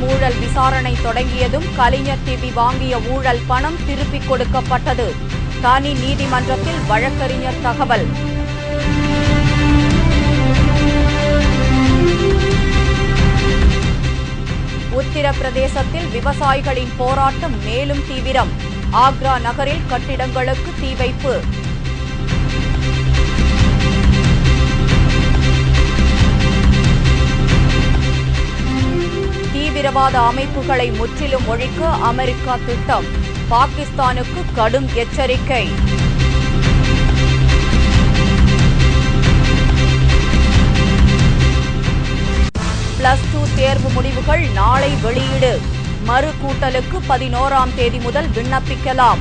ஊழல் விசாரணை தொடங்கியதும் கலைஞர் டிவி வாங்கிய ஊழல் பணம் திருப்பிக் கொடுக்கப்பட்டது தனி நீதிமன்றத்தில் வழக்கறிஞர் தகவல் உத்தரப்பிரதேசத்தில் விவசாயிகளின் போராட்டம் மேலும் தீவிரம் ஆக்ரா நகரில் கட்டிடங்களுக்கு தீ வைப்பு தீவிரவாத அமைப்புகளை முற்றிலும் ஒழிக்க அமெரிக்கா திட்டம் பாகிஸ்தானுக்கு கடும் எச்சரிக்கை பிளஸ் டூ தேர்வு முடிவுகள் நாளை வெளியீடு மறு கூட்டலுக்கு பதினோராம் தேதி முதல் விண்ணப்பிக்கலாம்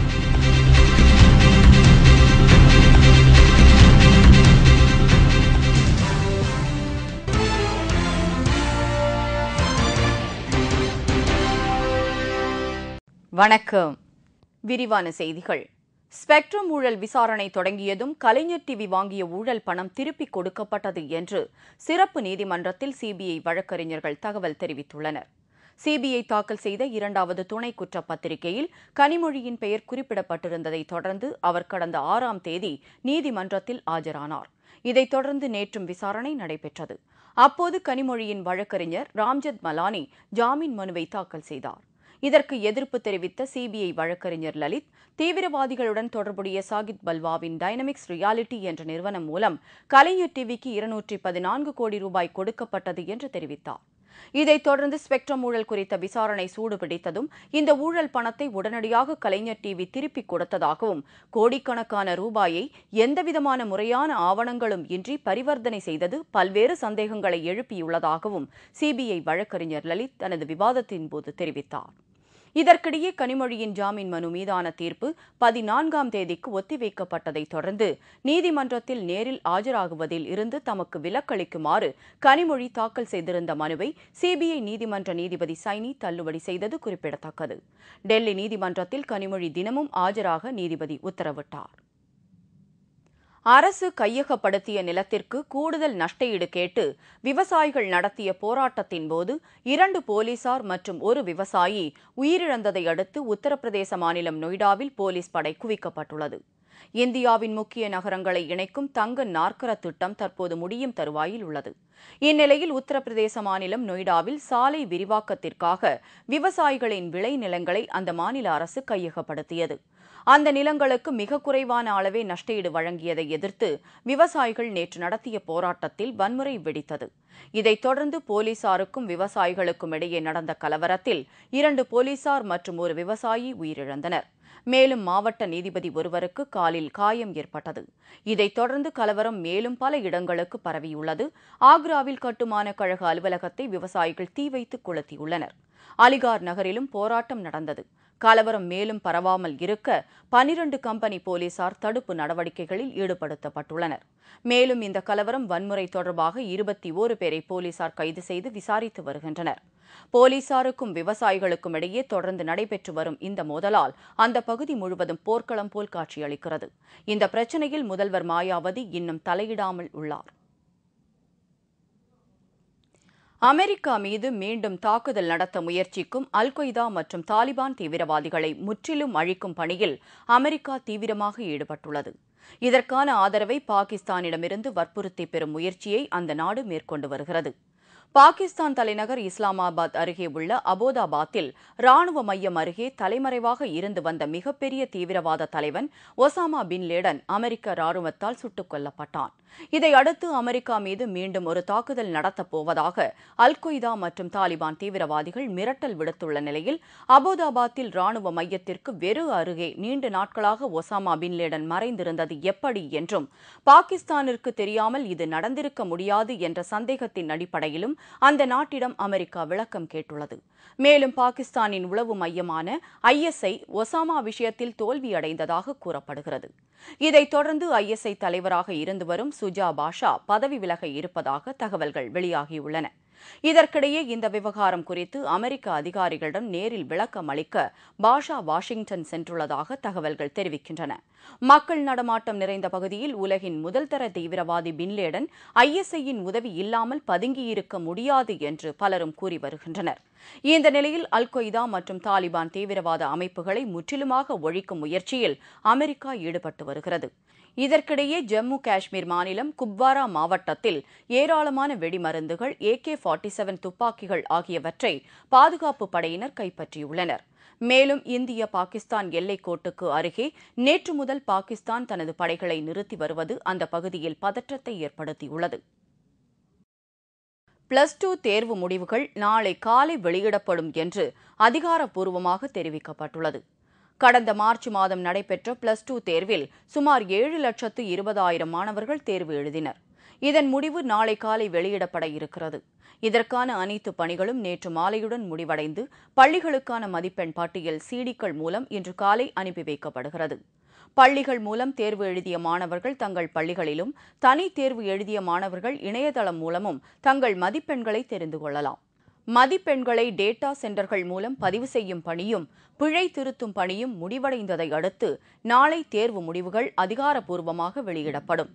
வணக்கம் விரிவான செய்திகள் ஸ்பெக்ட்ரம் ஊழல் விசாரணை தொடங்கியதும் கலைஞர் டிவி வாங்கிய ஊழல் பணம் திருப்பிக் கொடுக்கப்பட்டது என்று சிறப்பு நீதிமன்றத்தில் சிபிஐ வழக்கறிஞர்கள் தகவல் தெரிவித்துள்ளனர் சிபிஐ தாக்கல் செய்த இரண்டாவது துணை குற்றப்பத்திரிகையில் கனிமொழியின் பெயர் குறிப்பிடப்பட்டிருந்ததை தொடர்ந்து அவர் கடந்த ஆறாம் தேதி நீதிமன்றத்தில் ஆஜரானார் இதைத் தொடர்ந்து நேற்றும் விசாரணை நடைபெற்றது அப்போது கனிமொழியின் வழக்கறிஞர் ராம்ஜத் மலானி ஜாமீன் மனுவை தாக்கல் செய்தார் இதற்கு எதிர்ப்பு தெரிவித்த சிபிஐ வழக்கறிஞர் லலித் தீவிரவாதிகளுடன் தொடர்புடைய சாகித் பல்வாவின் டைனமிக்ஸ் ரியாலிட்டி என்ற நிறுவனம் மூலம் கலைஞர் டிவிக்கு இருநூற்றி பதினான்கு கோடி ரூபாய் கொடுக்கப்பட்டது என்று தெரிவித்தார் இதைத் தொடர்ந்து ஸ்பெக்ட்ரம் ஊழல் குறித்த விசாரணை சூடுபிடித்ததும் இந்த ஊழல் பணத்தை உடனடியாக கலைஞர் டிவி திருப்பிக் கொடுத்ததாகவும் கோடிக்கணக்கான ரூபாயை எந்தவிதமான முறையான ஆவணங்களும் இன்றி பரிவர்த்தனை செய்தது பல்வேறு சந்தேகங்களை எழுப்பியுள்ளதாகவும் சிபிஐ வழக்கறிஞர் லலித் தனது விவாதத்தின் போது தெரிவித்தார் இதற்கிடையே கனிமொழியின் ஜாமீன் மனு மீதான தீர்ப்பு பதினான்காம் தேதிக்கு ஒத்திவைக்கப்பட்டதைத் தொடர்ந்து நீதிமன்றத்தில் நேரில் ஆஜராகுவதில் இருந்து தமக்கு விலக்களிக்குமாறு கனிமொழி தாக்கல் செய்திருந்த மனுவை சிபிஐ நீதிமன்ற நீதிபதி சைனி தள்ளுபடி செய்தது குறிப்பிடத்தக்கது டெல்லி நீதிமன்றத்தில் கனிமொழி தினமும் ஆஜராக நீதிபதி உத்தரவிட்டார் அரசு கையகப்படுத்திய நிலத்திற்கு கூடுதல் நஷ்டஈடு கேட்டு விவசாயிகள் நடத்திய போராட்டத்தின் போது இரண்டு போலீசார் மற்றும் ஒரு விவசாயி உயிரிழந்ததை அடுத்து உத்தரப்பிரதேச மாநிலம் நொய்டாவில் போலீஸ் படை குவிக்கப்பட்டுள்ளது இந்தியாவின் முக்கிய நகரங்களை இணைக்கும் தங்க நாற்கர திட்டம் தற்போது முடியும் தருவாயில் உள்ளது இந்நிலையில் உத்தரப்பிரதேச மாநிலம் நொய்டாவில் சாலை விரிவாக்கத்திற்காக விவசாயிகளின் விளைநிலங்களை அந்த மாநில அரசு கையகப்படுத்தியது அந்த நிலங்களுக்கு மிக குறைவான அளவே நஷ்டஈடு வழங்கியதை எதிர்த்து விவசாயிகள் நேற்று நடத்திய போராட்டத்தில் வன்முறை வெடித்தது இதைத் தொடர்ந்து போலீசாருக்கும் விவசாயிகளுக்கும் இடையே நடந்த கலவரத்தில் இரண்டு போலீசார் மற்றும் ஒரு விவசாயி உயிரிழந்தனர் மேலும் மாவட்ட நீதிபதி ஒருவருக்கு காலில் காயம் ஏற்பட்டது இதைத் தொடர்ந்து கலவரம் மேலும் பல இடங்களுக்கு பரவியுள்ளது ஆக்ராவில் கட்டுமான கழக அலுவலகத்தை விவசாயிகள் தீ வைத்து கொளுத்தியுள்ளனர் அலிகார் நகரிலும் போராட்டம் நடந்தது கலவரம் மேலும் பரவாமல் இருக்க பனிரண்டு கம்பெனி போலீசார் தடுப்பு நடவடிக்கைகளில் ஈடுபடுத்தப்பட்டுள்ளனர் மேலும் இந்த கலவரம் வன்முறை தொடர்பாக இருபத்தி ஓரு பேரை போலீசார் கைது செய்து விசாரித்து வருகின்றனர் போலீசாருக்கும் விவசாயிகளுக்கும் இடையே தொடர்ந்து நடைபெற்று வரும் இந்த மோதலால் அந்த பகுதி முழுவதும் போர்க்களம் போல் காட்சியளிக்கிறது இந்த பிரச்சினையில் முதல்வர் மாயாவதி இன்னும் தலையிடாமல் உள்ளார் அமெரிக்கா மீது மீண்டும் தாக்குதல் நடத்த முயற்சிக்கும் அல் கொய்தா மற்றும் தாலிபான் தீவிரவாதிகளை முற்றிலும் அழிக்கும் பணியில் அமெரிக்கா தீவிரமாக ஈடுபட்டுள்ளது இதற்கான ஆதரவை பாகிஸ்தானிடமிருந்து வற்புறுத்தி பெறும் முயற்சியை அந்த நாடு மேற்கொண்டு வருகிறது பாகிஸ்தான் தலைநகர் இஸ்லாமாபாத் அருகே உள்ள அபோதாபாத்தில் ராணுவ மையம் அருகே தலைமறைவாக இருந்து வந்த மிகப்பெரிய தீவிரவாத தலைவன் ஒசாமா பின் லேடன் அமெரிக்க ராணுவத்தால் சுட்டுக் கொல்லப்பட்டான் இதையடுத்து அமெரிக்கா மீது மீண்டும் ஒரு தாக்குதல் நடத்தப் போவதாக அல் கொய்தா மற்றும் தாலிபான் தீவிரவாதிகள் மிரட்டல் விடுத்துள்ள நிலையில் அபோதாபாத்தில் ராணுவ மையத்திற்கு வெறு அருகே நீண்ட நாட்களாக ஒசாமா பின் லேடன் மறைந்திருந்தது எப்படி என்றும் பாகிஸ்தானிற்கு தெரியாமல் இது நடந்திருக்க முடியாது என்ற சந்தேகத்தின் அடிப்படையிலும் அந்த நாட்டிடம் அமெரிக்கா விளக்கம் கேட்டுள்ளது மேலும் பாகிஸ்தானின் உளவு மையமான ஐஎஸ்ஐ ஒசாமா விஷயத்தில் தோல்வியடைந்ததாக கூறப்படுகிறது இதைத் தொடர்ந்து ஐஎஸ்ஐ தலைவராக இருந்து வரும் சுஜா பாஷா பதவி விலக இருப்பதாக தகவல்கள் வெளியாகியுள்ளன இதற்கிடையே இந்த விவகாரம் குறித்து அமெரிக்க அதிகாரிகளிடம் நேரில் விளக்கம் அளிக்க பாஷா வாஷிங்டன் சென்றுள்ளதாக தகவல்கள் தெரிவிக்கின்றன மக்கள் நடமாட்டம் நிறைந்த பகுதியில் உலகின் முதல் தர தீவிரவாதி பின்லேடன் ஐஎஸ்ஐயின் உதவி இல்லாமல் பதுங்கியிருக்க முடியாது என்று பலரும் கூறி வருகின்றனர் இந்த நிலையில் அல் கொய்தா மற்றும் தாலிபான் தீவிரவாத அமைப்புகளை முற்றிலுமாக ஒழிக்கும் முயற்சியில் அமெரிக்கா ஈடுபட்டு வருகிறது இதற்கிடையே ஜம்மு காஷ்மீர் மாநிலம் குப்வாரா மாவட்டத்தில் ஏராளமான வெடிமருந்துகள் ஏகே ஃபார்ட்டி செவன் துப்பாக்கிகள் ஆகியவற்றை பாதுகாப்பு படையினர் கைப்பற்றியுள்ளனர் மேலும் இந்திய பாகிஸ்தான் எல்லைக் கோட்டுக்கு அருகே நேற்று முதல் பாகிஸ்தான் தனது படைகளை நிறுத்தி வருவது அந்த பகுதியில் பதற்றத்தை ஏற்படுத்தியுள்ளது பிளஸ் டூ தேர்வு முடிவுகள் நாளை காலை வெளியிடப்படும் என்று அதிகாரப்பூர்வமாக தெரிவிக்கப்பட்டுள்ளது கடந்த மார்ச் மாதம் நடைபெற்ற பிளஸ் டூ தேர்வில் சுமார் ஏழு லட்சத்து இருபதாயிரம் மாணவர்கள் தேர்வு எழுதினர் இதன் முடிவு நாளை காலை வெளியிடப்பட இருக்கிறது இதற்கான அனைத்து பணிகளும் நேற்று மாலையுடன் முடிவடைந்து பள்ளிகளுக்கான மதிப்பெண் பட்டியல் சிடிக்கள் மூலம் இன்று காலை அனுப்பி வைக்கப்படுகிறது பள்ளிகள் மூலம் தேர்வு எழுதிய மாணவர்கள் தங்கள் பள்ளிகளிலும் தனி தேர்வு எழுதிய மாணவர்கள் இணையதளம் மூலமும் தங்கள் மதிப்பெண்களை தெரிந்து கொள்ளலாம் மதிப்பெண்களை டேட்டா சென்டர்கள் மூலம் பதிவு செய்யும் பணியும் பிழை திருத்தும் பணியும் முடிவடைந்ததை அடுத்து நாளை தேர்வு முடிவுகள் அதிகாரப்பூர்வமாக வெளியிடப்படும்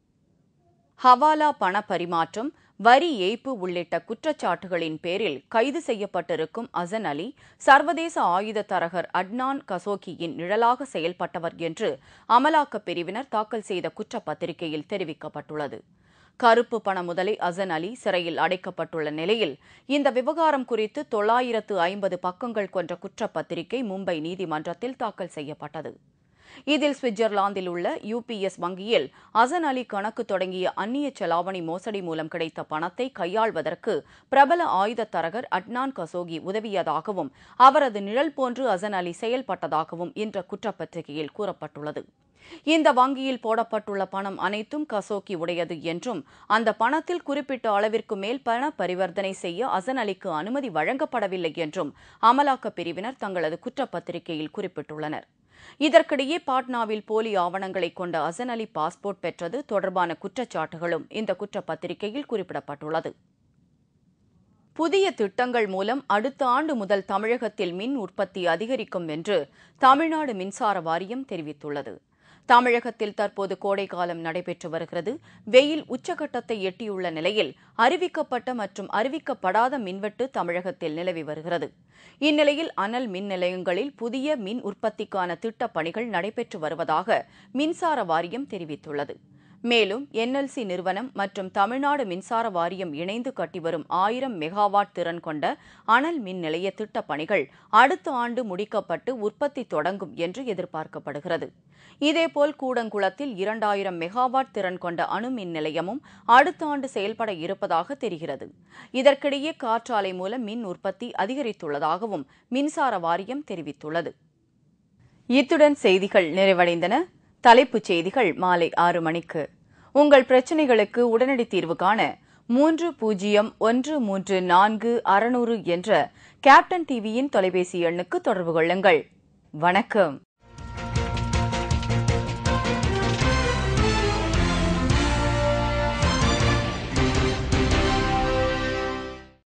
ஹவாலா பண பரிமாற்றம் வரி ஏய்ப்பு உள்ளிட்ட குற்றச்சாட்டுகளின் பேரில் கைது செய்யப்பட்டிருக்கும் அசன் அலி சர்வதேச ஆயுத தரகர் அட்னான் கசோகியின் நிழலாக செயல்பட்டவர் என்று அமலாக்கப் பிரிவினர் தாக்கல் செய்த குற்றப்பத்திரிகையில் தெரிவிக்கப்பட்டுள்ளது கருப்பு பண முதலை அசன் அலி சிறையில் அடைக்கப்பட்டுள்ள நிலையில் இந்த விவகாரம் குறித்து தொள்ளாயிரத்து ஐம்பது பக்கங்கள் கொண்ட குற்றப்பத்திரிகை மும்பை நீதிமன்றத்தில் தாக்கல் செய்யப்பட்டது இதில் சுவிட்சர்லாந்தில் உள்ள யுபிஎஸ் வங்கியில் அசன் அலி கணக்கு தொடங்கிய அந்நிய செலாவணி மோசடி மூலம் கிடைத்த பணத்தை கையாள்வதற்கு பிரபல ஆயுத தரகர் அட்னான் கசோகி உதவியதாகவும் அவரது நிழல் போன்று அசன் அலி செயல்பட்டதாகவும் இந்த குற்றப்பத்திரிகையில் கூறப்பட்டுள்ளது இந்த வங்கியில் போடப்பட்டுள்ள பணம் அனைத்தும் கசோக்கி உடையது என்றும் அந்த பணத்தில் குறிப்பிட்ட அளவிற்கு மேல் பண பரிவர்த்தனை செய்ய அசன் அலிக்கு அனுமதி வழங்கப்படவில்லை என்றும் அமலாக்கப் பிரிவினர் தங்களது குற்றப்பத்திரிகையில் குறிப்பிட்டுள்ளனர் இதற்கிடையே பாட்னாவில் போலி ஆவணங்களை கொண்ட அசன் அலி பாஸ்போர்ட் பெற்றது தொடர்பான குற்றச்சாட்டுகளும் இந்த குற்றப்பத்திரிகையில் குறிப்பிடப்பட்டுள்ளது புதிய திட்டங்கள் மூலம் அடுத்த ஆண்டு முதல் தமிழகத்தில் மின் உற்பத்தி அதிகரிக்கும் என்று தமிழ்நாடு மின்சார வாரியம் தெரிவித்துள்ளது தமிழகத்தில் தற்போது கோடைக்காலம் நடைபெற்று வருகிறது வெயில் உச்சகட்டத்தை எட்டியுள்ள நிலையில் அறிவிக்கப்பட்ட மற்றும் அறிவிக்கப்படாத மின்வெட்டு தமிழகத்தில் நிலவி வருகிறது இந்நிலையில் அனல் மின் நிலையங்களில் புதிய மின் உற்பத்திக்கான திட்டப் பணிகள் நடைபெற்று வருவதாக மின்சார வாரியம் தெரிவித்துள்ளது மேலும் என்எல்சி நிறுவனம் மற்றும் தமிழ்நாடு மின்சார வாரியம் இணைந்து கட்டிவரும் ஆயிரம் மெகாவாட் திறன் கொண்ட அனல் மின் நிலைய திட்டப் பணிகள் அடுத்த ஆண்டு முடிக்கப்பட்டு உற்பத்தி தொடங்கும் என்று எதிர்பார்க்கப்படுகிறது இதேபோல் கூடங்குளத்தில் இரண்டாயிரம் மெகாவாட் திறன் கொண்ட அணு மின் நிலையமும் அடுத்த ஆண்டு செயல்பட இருப்பதாக தெரிகிறது இதற்கிடையே காற்றாலை மூலம் மின் உற்பத்தி அதிகரித்துள்ளதாகவும் மின்சார வாரியம் தெரிவித்துள்ளது இத்துடன் செய்திகள் நிறைவடைந்தன தலைப்புச் செய்திகள் மாலை ஆறு மணிக்கு உங்கள் பிரச்சினைகளுக்கு உடனடி தீர்வு காண மூன்று பூஜ்ஜியம் ஒன்று மூன்று நான்கு அறுநூறு என்ற கேப்டன் டிவியின் தொலைபேசி எண்ணுக்கு தொடர்பு கொள்ளுங்கள் வணக்கம்